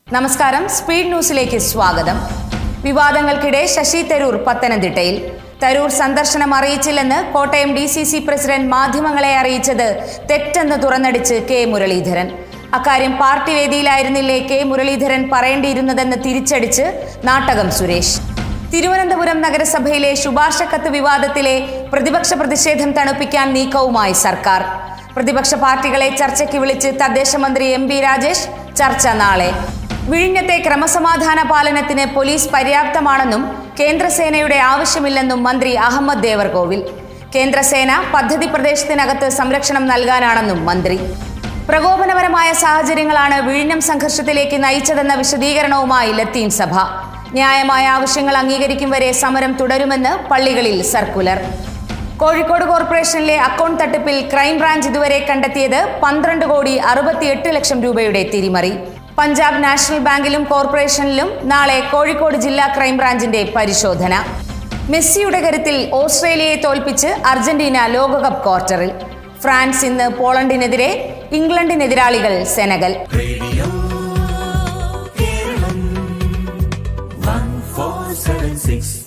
നമസ്കാരം സ്പീഡ് ന്യൂസിലേക്ക് സ്വാഗതം വിവാദങ്ങൾക്കിടെ ശശി തരൂർ പത്തനംതിട്ടയിൽ തരൂർ സന്ദർശനം അറിയിച്ചില്ലെന്ന് Kottayam D C C president മാധ്യമങ്ങളെ അറിയിച്ചത് തെറ്റെന്ന് തുറന്നടിച്ച് കെ മുരളീധരൻ അക്കാര്യം പാർട്ടി വേദിയിലായിരുന്നില്ലേ കെ മുരളീധരൻ പറയേണ്ടിയിരുന്നതെന്ന് തിരിച്ചടിച്ച് നാട്ടകം സുരേഷ് തിരുവനന്തപുരം നഗരസഭയിലെ ശുപാർശ കത്ത് വിവാദത്തിലെ പ്രതിപക്ഷ പ്രതിഷേധം തണുപ്പിക്കാൻ നീക്കവുമായി സർക്കാർ പ്രതിപക്ഷ പാർട്ടികളെ ചർച്ചയ്ക്ക് വിളിച്ച് തദ്ദേശ മന്ത്രി എം പി രാജേഷ് ചർച്ച നാളെ വിഴിഞ്ഞത്തെ ക്രമസമാധാന പാലനത്തിന് പോലീസ് പര്യാപ്തമാണെന്നും കേന്ദ്രസേനയുടെ ആവശ്യമില്ലെന്നും മന്ത്രി അഹമ്മദ് ദേവർകോവിൽ കേന്ദ്രസേന പദ്ധതി പ്രദേശത്തിനകത്ത് സംരക്ഷണം നൽകാനാണെന്നും മന്ത്രി പ്രകോപനപരമായ സാഹചര്യങ്ങളാണ് വിഴിഞ്ഞം സംഘർഷത്തിലേക്ക് നയിച്ചതെന്ന വിശദീകരണവുമായി ലത്തീൻ സഭ ന്യായമായ ആവശ്യങ്ങൾ അംഗീകരിക്കും വരെ സമരം തുടരുമെന്ന് പള്ളികളിൽ സർക്കുലർ കോഴിക്കോട് കോർപ്പറേഷനിലെ അക്കൗണ്ട് തട്ടിപ്പിൽ ക്രൈംബ്രാഞ്ച് ഇതുവരെ കണ്ടെത്തിയത് പന്ത്രണ്ട് കോടി അറുപത്തിയെട്ട് ലക്ഷം രൂപയുടെ തിരിമറി പഞ്ചാബ് നാഷണൽ ബാങ്കിലും കോർപ്പറേഷനിലും നാളെ കോഴിക്കോട് ജില്ലാ ക്രൈംബ്രാഞ്ചിന്റെ പരിശോധന മെസ്സിയുടെ കരുത്തിൽ ഓസ്ട്രേലിയയെ തോൽപ്പിച്ച് അർജന്റീന ലോകകപ്പ് ക്വാർട്ടറിൽ ഫ്രാൻസ് ഇന്ന് പോളണ്ടിനെതിരെ ഇംഗ്ലണ്ടിനെതിരാളികൾ സെനഗൽ Radio Kerala 1476